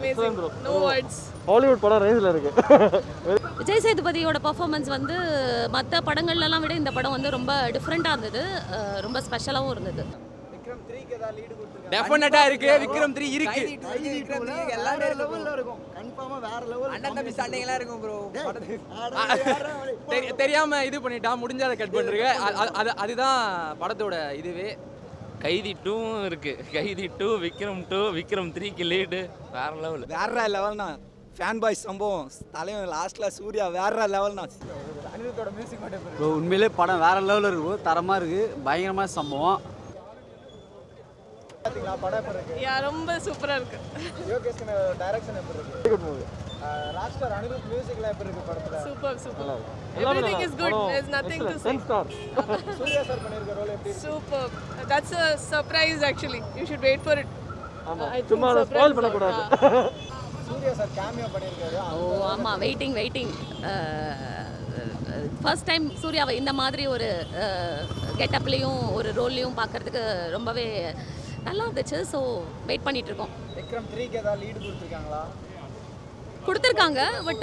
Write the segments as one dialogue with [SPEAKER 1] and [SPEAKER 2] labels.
[SPEAKER 1] amazing. No words.
[SPEAKER 2] Hollywood படம் ரேஞ்சில் இருக்கு
[SPEAKER 3] விஜய் சேதுபதியோட பர்ஃபார்மன்ஸ் வந்து மற்ற படங்கள்லாம் விட இந்த படம் வந்து ரொம்ப டிஃப்ரெண்ட்டாக இருந்தது அஹ் ரொம்ப ஸ்பெஷலாகவும் இருந்தது
[SPEAKER 4] டெஃபினட்டா இருக்கு விக்ரம் த்ரீ இருக்கு
[SPEAKER 5] எல்லாமே லெவல்ல இருக்கும் கன்ஃபார்மா வேற லெவல்
[SPEAKER 4] அண்ணன் தம்பி சண்டைகளா இருக்கும் ப்ரோ தெரியாம இது பண்ணிட்டா முடிஞ்ச அதை கட் பண்றீங்க அது அதுதான் படத்தோட இதுவே
[SPEAKER 6] கைதி டூவும் இருக்கு கைதி டூ விக்ரம் டூ விக்ரம் த்ரீக்கு லீடு வேற லெவல்
[SPEAKER 5] வேற லெவல்னா ஃபேன் பாய் சம்பவம் தலைவன் லாஸ்ட்ல சூர்யா வேற லெவல்னா
[SPEAKER 7] ப்ரோ உண்மையிலே படம் வேற லெவலில் இருக்கும் தரமாக இருக்குது பயங்கரமான சம்பவம்
[SPEAKER 1] Yeah, ரொம்ப சூப்பரா இருக்கு super super everything is good there is nothing to say
[SPEAKER 2] star
[SPEAKER 1] super that's a surprise actually you should wait for it
[SPEAKER 2] ஆமாம்
[SPEAKER 1] I think
[SPEAKER 2] சும்மா
[SPEAKER 1] surprise
[SPEAKER 2] ஸ்பாயில்
[SPEAKER 1] தான்.
[SPEAKER 2] பண்ணக்கூடாது
[SPEAKER 3] ஓ ஆமாம் வெயிட்டிங் வெயிட்டிங் ஃபர்ஸ்ட் டைம் சூர்யாவை இந்த மாதிரி ஒரு கெட்டப்லேயும் ஒரு ரோல்லையும் பார்க்கறதுக்கு ரொம்பவே நல்லா இருந்துச்சு ஸோ வெயிட் பண்ணிட்டு இருக்கோம்
[SPEAKER 5] விக்ரம் த்ரீக்கு ஏதாவது லீடு கொடுத்துருக்காங்களா
[SPEAKER 3] கொடுத்துருக்காங்க பட்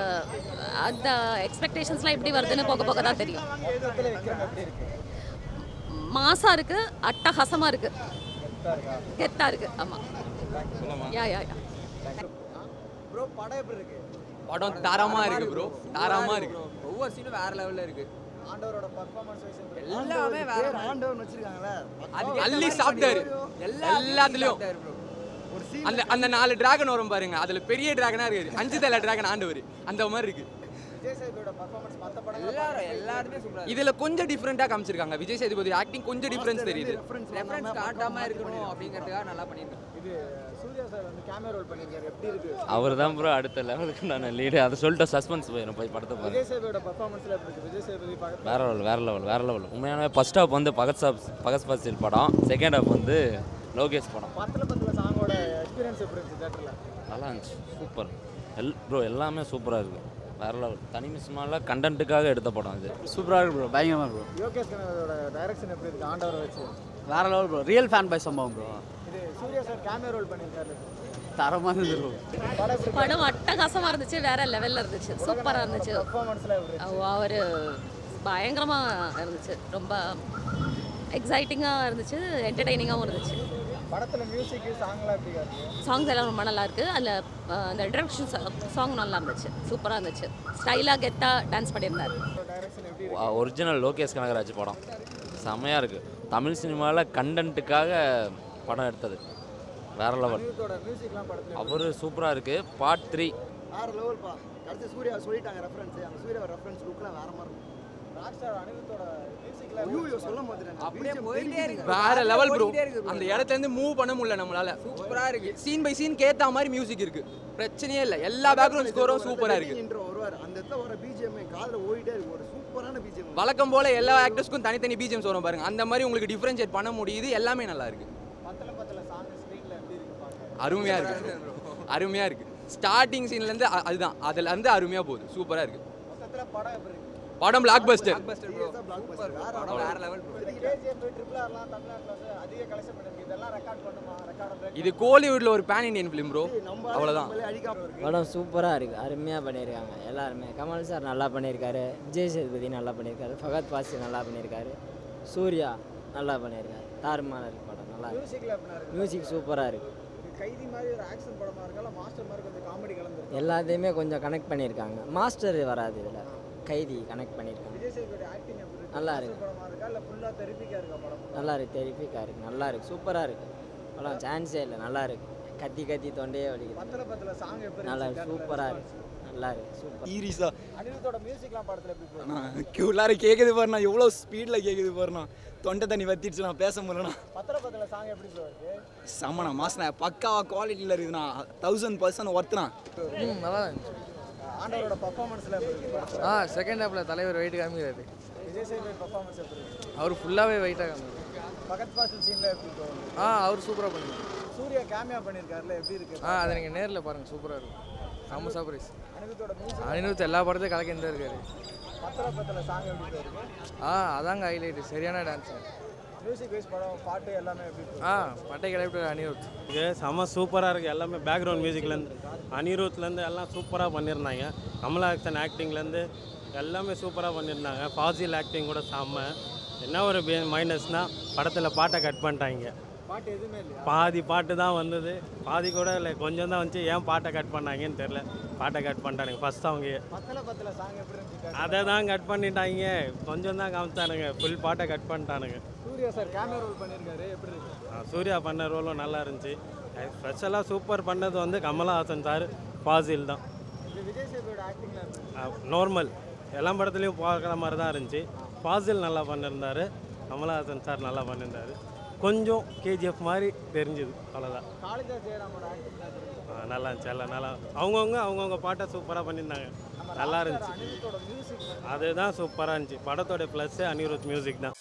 [SPEAKER 3] அந்த எக்ஸ்பெக்டேஷன்ஸ்லாம் எப்படி வருதுன்னு போக போக தான் தெரியும்
[SPEAKER 5] விக்ரம் எப்படி இருக்கு
[SPEAKER 3] மாசா இருக்கு அட்டகாசமா இருக்கு கெத்தா இருக்கு ஆமா யா யா யா
[SPEAKER 5] ப்ரோ படம் எப்படி இருக்கு
[SPEAKER 4] படம் தரமா இருக்கு ப்ரோ தரமா இருக்கு ஒவ்வொரு சீனும் வேற லெவல்ல இருக்கு
[SPEAKER 5] ஆண்டவரோட பர்ஃபார்மன்ஸ் வைஸ்
[SPEAKER 4] எல்லாமே வேற
[SPEAKER 5] பேர் ஆண்டவர்னு வச்சிருக்காங்களே
[SPEAKER 4] அது அள்ளி சாப்பிட்டாரு எல்லாத்துலயும் அந்த அந்த நாலு டிராகன் வரும் பாருங்க அதுல பெரிய டிராகனா இருக்குது அஞ்சு தலை டிராகன் ஆண்டவர் அந்த மாதிரி இருக்கு
[SPEAKER 5] விஜய் சேதுபதியோட பர்ஃபார்மன்ஸ் மத்த படம் எல்லாரும் எல்லாருமே சூப்பரா
[SPEAKER 4] இதுல கொஞ்சம் டிஃப்ரெண்டா காமிச்சிருக்காங்க விஜய் சேதுபதி ஆக்டிங் கொஞ்சம் டிஃபரன்ஸ் தெரியுது
[SPEAKER 5] ரெஃபரன்ஸ்
[SPEAKER 4] காட்டாம இருக்கணும் அப்படிங்கிறதுக்காக நல்லா பண்ணிருக்காங்க
[SPEAKER 5] இது சூர்யா சார் வந்து கேமரா ரோல் பண்ணிருக்காரு எப்படி இருக்கு
[SPEAKER 6] அவர் தான் ப்ரோ அடுத்த லெவலுக்கு நான் லீடு அதை சொல்லிட்டு சஸ்பென்ஸ் போயிடும் போய் படத்தை பாருங்க
[SPEAKER 5] விஜய் சேதுபதியோட பர்ஃபார்மன்ஸ்ல எப்படி இருக்கு விஜய் சேதுபதி பக்கத்துல
[SPEAKER 6] வேற லெவல் வேற லெவல் வேற லெவல் உண்மையான ஃபர்ஸ்ட் ஹாஃப் வந்து பகத் சாப் பகத் பாசில் படம் செகண்ட் ஹாஃப் வந்து லோகேஷ் படம்
[SPEAKER 5] பத்துல பத்துல சாங்கோட எக்ஸ்பீரியன்ஸ் எப்படி இருந்துச்சு தேட்டர்ல
[SPEAKER 6] நல்லா இருந்துச்சு சூப்பர் எல் ப்ரோ எல்லாமே சூப்பராக இருக்குது வேற லெவல் தனி மிஸ்மால கண்டென்ட்டுக்காக எடுத்த படம் இது
[SPEAKER 7] சூப்பராக இருக்கு ப்ரோ பயங்கரமாக ப்ரோ
[SPEAKER 5] யோகேஷ் கனகரோட டைரக்ஷன் எப்படி இருக்கு ஆண்டவரை வச்சு
[SPEAKER 7] வேற level bro real fan boy சம்பவம் ப்ரோ
[SPEAKER 5] இது சூர்யா சார் கேமரா ரோல் பண்ணிருக்காரு
[SPEAKER 7] தரமாக இருந்தது ப்ரோ
[SPEAKER 5] படம் எப்படி
[SPEAKER 3] படம் அட்டகாசமா இருந்துச்சு வேற லெவல்ல இருந்துச்சு சூப்பரா இருந்துச்சு
[SPEAKER 5] பர்ஃபார்மன்ஸ்ல எப்படி இருக்கு?
[SPEAKER 3] அவர் பயங்கரமா இருந்துச்சு ரொம்ப எக்ஸைட்டிங்காக இருந்துச்சு என்டர்டைனிங்காகவும் இருந்துச்சு
[SPEAKER 5] படத்துல மியூசிக் சாங்லாம் எப்படி இருக்கு
[SPEAKER 3] சாங்ஸ் எல்லாம் ரொம்ப நல்லா இருக்கு அதில் அந்த இன்ட்ரடக்ஷன் சாங் நல்லா இருந்துச்சு சூப்பராக இருந்துச்சு ஸ்டைலாக கெத்தாக டான்ஸ் பண்ணியிருந்தாரு
[SPEAKER 5] டைரக்ஷன் எப்படி
[SPEAKER 6] ஒரிஜினல் லோகேஷ் கனகராஜ் படம் செமையாக இருக்குது தமிழ் சினிமாவில் கண்டென்ட்டுக்காக படம் எடுத்தது வேற லெவல்
[SPEAKER 5] யூத்தோட மியூசிக்லாம் படத்துல
[SPEAKER 6] அவர் சூப்பராக இருக்குது பார்ட் த்ரீ
[SPEAKER 5] வேற லெவல் பா கடைசி சூர்யா சொல்லிட்டாங்க ரெஃபரன்ஸ் அந்த சூர்யா ரெஃபரன்ஸ் லுக்லாம் வேற மாதிரி இருக்கும் ராக் ஸ்டார் அனிருத்தோட மியூசிக்ல ஐயோ சொல்ல மாட்டேன்
[SPEAKER 4] அப்படியே போயிட்டே இருக்கு வேற லெவல் ப்ரோ அந்த இடத்துல இருந்து மூவ் பண்ண முடியல நம்மளால சூப்பரா இருக்கு சீன் பை சீன் கேத்த மாதிரி மியூசிக் இருக்கு பிரச்சனையே இல்ல எல்லா பேக்ரவுண்ட் ஸ்கோரும் சூப்பரா இருக்கு
[SPEAKER 5] இன்ட்ரோ வருவார் அந்த இடத்துல வர பிஜிஎம் காதுல ஓடிட்டே இருக்கு ஒரு சூப்பரான பிஜிஎம்
[SPEAKER 4] வழக்கம் போல எல்லா ஆக்டர்ஸ்க்கும் தனித்தனி பிஜிஎம்ஸ் வரும் பாருங்க அந்த மாதிரி உங்களுக்கு டிஃபரன்ஷியேட் பண்ண முடியுது எல்லாமே நல்லா இருக்கு
[SPEAKER 5] பத்தல பத்தல சாங் ஸ்க்ரீன்ல எப்படி இருக்கு பாக்க
[SPEAKER 4] அருமையா இருக்கு அருமையா இருக்கு ஸ்டார்டிங் சீன்ல இருந்து அ- அதுதான் அதுல இருந்து அருமையா போகுது சூப்பரா இருக்கு
[SPEAKER 5] மொத்தத்துல படம் எப்படி இருக்கு
[SPEAKER 4] படம் பிளாக் பஸ்டர்
[SPEAKER 5] வேற லெவல் கேஜிஎஃப் ட்ரிபிள் ஆர்லாம் தமிழ்நாட்டுல வந்து அதிக கலெக்ஷன் பண்ணிருக்கு இதெல்லாம் ரெக்கார்ட் பண்ணுமா ரெக்கார்ட்
[SPEAKER 4] இது கோலிவுட்ல ஒரு பேன் இண்டியன் ஃபிலிம் ப்ரோ அவ்வளவுதான்
[SPEAKER 5] அழிக்காம இருக்கு
[SPEAKER 8] படம் சூப்பராக இருக்குது அருமையாக பண்ணியிருக்காங்க எல்லாருமே கமல் சார் நல்லா பண்ணியிருக்காரு விஜய் சேதுபதி நல்லா பண்ணியிருக்காரு ஃபகத் பாசி நல்லா பண்ணியிருக்காரு சூர்யா நல்லா பண்ணியிருக்காரு தாறுமாற இருக்கு படம் நல்லா இருக்கு
[SPEAKER 5] மியூசிக்ல எப்படி இருக்கு
[SPEAKER 8] மியூசிக் சூப்பராக இருக்குது
[SPEAKER 5] இது கைதி மாதிரி ஒரு ஆக்ஷன் படமா இருக்கா மாஸ்டர் மாதிரி கொஞ்சம் காமெடி கலந்துருக்கு
[SPEAKER 8] எல்லாத்தையுமே கொஞ்சம் கனெக்ட் பண்ணியிருக்காங்க மாஸ்டர் வராது இதில் கைதி கனெக்ட் பண்ணியிருக்காங்க
[SPEAKER 5] விஜய் சேதுபதி ஆக்டிங் எப்படி இருக்கு
[SPEAKER 8] நல்லா
[SPEAKER 5] மாஸ்டர்
[SPEAKER 8] இருக்கு.
[SPEAKER 5] படமா இருக்கா இல்ல ஃபுல்லா தெரபிக்கா இருக்கா படம்
[SPEAKER 8] நல்லா இருக்கு தெரிப்பிக்காக இருக்குது நல்லா இருக்குது சூப்பராக இருக்குது படம் சான்ஸே இல்லை நல்லா இருக்குது கத்தி கத்தி தொண்டையே வலிக்குது
[SPEAKER 5] பத்தல பத்தல சாங் எப்படி
[SPEAKER 8] நல்லா
[SPEAKER 5] இருந்துச்சு
[SPEAKER 8] இருக்கு சூப்பராக இருக்குது நல்லா இருக்குது சூப்பர்
[SPEAKER 5] ஈரிஸா அனிருத்தோட மியூசிக்லாம் படத்துல எப்படி போகுது
[SPEAKER 9] கியூலார கேட்குது பாருண்ணா எவ்வளோ ஸ்பீடில் கேட்குது பாருண்ணா தொண்டை தண்ணி வத்திடுச்சு நான் பேச முடியலண்ணா
[SPEAKER 5] பத்தல பத்தல சாங் எப்படி ப்ரோ இருக்கு
[SPEAKER 9] செம்மண்ணா மாசண்ணா பக்காவா குவாலிட்டியில் இருக்குதுண்ணா தௌசண்ட் பர்சன்ட் ஒர்த்துண்ணா
[SPEAKER 7] ம் நல்லா இருந்துச்சு
[SPEAKER 5] ஆண்டவரோட பர்ஃபார்மன்ஸ்ல எப்படி இருக்கு படத்துல?
[SPEAKER 7] ஆ செகண்ட் ஹாஃபில் தலைவர் வெயிட் காமிக்கிறாரு
[SPEAKER 5] விஜய் சேதுபதி பர்ஃபார்மன்ஸ் எப்படி இருக்கு
[SPEAKER 7] அவர் ஃபுல்லாகவே வெயிட்டாக காமிக்கிறார்
[SPEAKER 5] பகத் பாசில் சீன்ல எப்படி போகுது
[SPEAKER 7] ஆ அவர் சூப்பராக பண்ணிருக்காரு
[SPEAKER 5] சூர்யா கேமியா பண்ணிருக்காருல எப்படி இருக்கு
[SPEAKER 7] ஆ அதை நீங்கள் நேரில் பாருங்கள் சூப்பராக இருக்கும் செம்ம சர்ப்ரைஸ்
[SPEAKER 5] அனிருத்தோட மியூசிக்
[SPEAKER 7] அனிருத் எல்லா படத்தையும் கலக்கிட்டு தான் இருக்காரு
[SPEAKER 5] பத்தல பத்தல சாங் எப்படி bro இருக்கு
[SPEAKER 7] ஆ அதாங்க ஹைலைட் சரியான டான்ஸ்
[SPEAKER 5] மியூசிக் வைஸ் படம் பாட்டு எல்லாமே எப்படி
[SPEAKER 2] ஆ பட்டை கிளப்பிட்டு அனிருத்
[SPEAKER 10] இது செம்ம சூப்பராக இருக்குது எல்லாமே பேக்ரவுண்ட் மியூசிக்லேருந்து அனிருத்லேருந்து எல்லாம் சூப்பராக பண்ணியிருந்தாங்க கமலா ஹாசன் ஆக்டிங்லேருந்து எல்லாமே சூப்பராக பண்ணியிருந்தாங்க ஃபாசில் ஆக்டிங் கூட செம்ம என்ன ஒரு மைனஸ்னால் படத்தில் பாட்டை கட் பண்ணிட்டாங்க
[SPEAKER 5] பாட்டு எதுவுமே இல்லையா
[SPEAKER 10] பாதி பாட்டு தான் வந்தது பாதி கூட இல்லை கொஞ்சம் தான் வந்துச்சு ஏன் பாட்டை கட் பண்ணாங்கன்னு தெரில பாட்டை கட் பண்ணிட்டானுங்க ஃபஸ்ட் அவங்க
[SPEAKER 5] பத்தல பத்தல சாங் எப்படி இருந்துச்சு
[SPEAKER 10] அதை தான் கட் பண்ணிட்டாங்க கொஞ்சம் தான் காமிச்சானுங்க ஃபுல் பாட்டை கட் பண்ணிட்டானுங்க
[SPEAKER 5] சூர்யா சார் கேமரா ரோல் பண்ணியிருக்காரு எப்படி இருக்கு
[SPEAKER 10] ஆ, சூர்யா பண்ண ரோலும் நல்லா இருந்துச்சு ஸ்பெஷலாக சூப்பர் பண்ணது வந்து கமலஹாசன் சார் ஃபாசில் தான்
[SPEAKER 5] இது விஜய் சேதுவோட ஆக்டிங்ல இருக்கு
[SPEAKER 10] நார்மல் எல்லா படத்துலையும் பார்க்குற மாதிரி தான் இருந்துச்சு ஃபாசில் நல்லா பண்ணியிருந்தாரு கமலஹாசன் சார் நல்லா பண்ணியிருந்தாரு கொஞ்சம் கேஜிஎஃப் மாதிரி தெரிஞ்சுது அவ்வளோதான்
[SPEAKER 5] காளிதாஸ் ஜெயராமோட ஆக்டிங்ல இருக்கு
[SPEAKER 10] ஆ, நல்லா இருந்துச்சு எல்லாம் நல்லா அவங்கவுங்க அவங்கவுங்க பாட்டை சூப்பராக பண்ணியிருந்தாங்க நல்லா இருந்துச்சு
[SPEAKER 5] அனிருத்தோட மியூசிக்
[SPEAKER 10] அதுதான் சூப்பராக இருந்துச்சு படத்தோட ப்ளஸ்ஸு அனிருத் மியூசிக் தான்